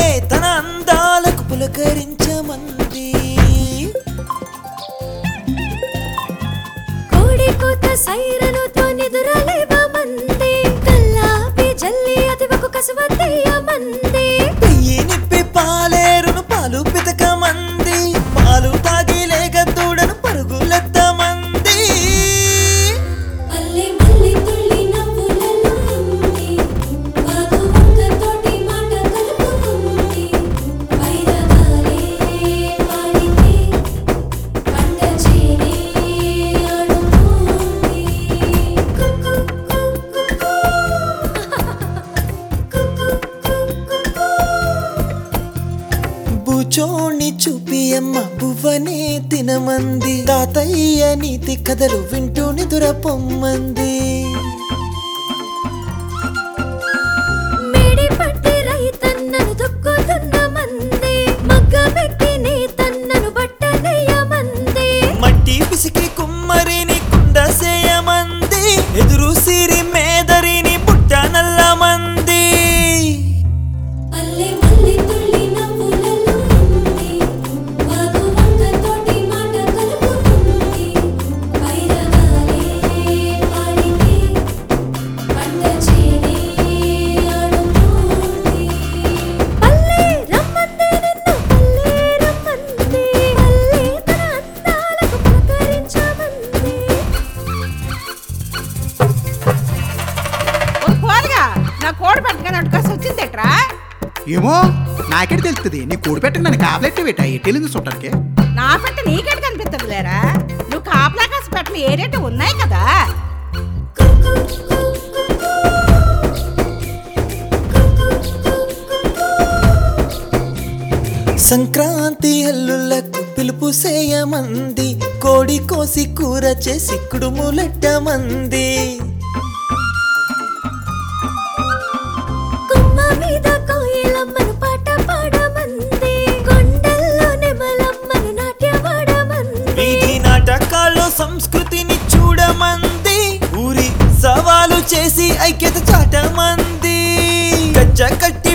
తన అందాలకు పులకరించమంది కోడి కూత సైరనుతో నిదురలేవమంది కల్లాపి జల్లి అదివకు కసువతయ్యమంది పెయ్యి నిప్పి పాలేరును పాలు పితకమంది పాలు తాగి లేక దూడను పరుగులెత్తమంది మల్లి మల్లి తుల్లి నవ్వులలో ఉంది వాగు వంకతోటి మాట కలుపుకుంది వైరగాలే పాడితే పంట చేనే ఆడుతోంది కుక్కు కుక్కు బుచోణ్ణి చూపి అమ్మ బువ్వనే తినమంది తాతయ్య నీతి కథలు వింటూ నిదుర పొమ్మంది మేడి పట్టి రైతన్నను దొక్కుతున్న మంది మగ్గమెక్కి నీ తన్నను బట్టనేయమంది మట్టి పిసికి కుమ్మరిని కుండసేయమంది ఎదురు సిరి మేదరిని పుట్ట నల్లమంది మల్లి మల్లి తుల్లి నవ్వులలో ఉంది వాగు వంకతోటి మాట కలుపుకుంది వైరగాలే పాడితే పంట చేనే ఆడుతోంది పల్లె రమ్మంది నిన్ను పల్లె రమ్మంది పల్లె తన అందాలకు పులకరించమంది ఓ పోరగా నా కోడి పట్టుకొని అటుకాసి వచ్చిందేట్రా ఏమో నాకెట్ తెలుస్తుంది నీ కూడి పెట్టక నన్ను కాపలెట్టి పెట్టా ఎట్టెలింది చూడటానికి నా పెట్ట నీకెట్ కనిపిస్తుంది లేరా నువ్వు కాపలా కాసి పెట్టలు ఏ రేటు ఉన్నాయి కదా సంక్రాంతి హల్లులకు పిలుపు సేయమంది కోడి కోసి కూర చేసి కుడుములెట్టమంది కొమ్మ మీద కోయిలమ్మను పాట పాడమంది కొండల్లో నెమలమ్మను నాట్యమాడమంది వీధి నాటకాల్లో సంస్కృతిని చూడమంది ఊరి సవాలు చేసి ఐక్యత చాటమంది గజ్జ కట్టి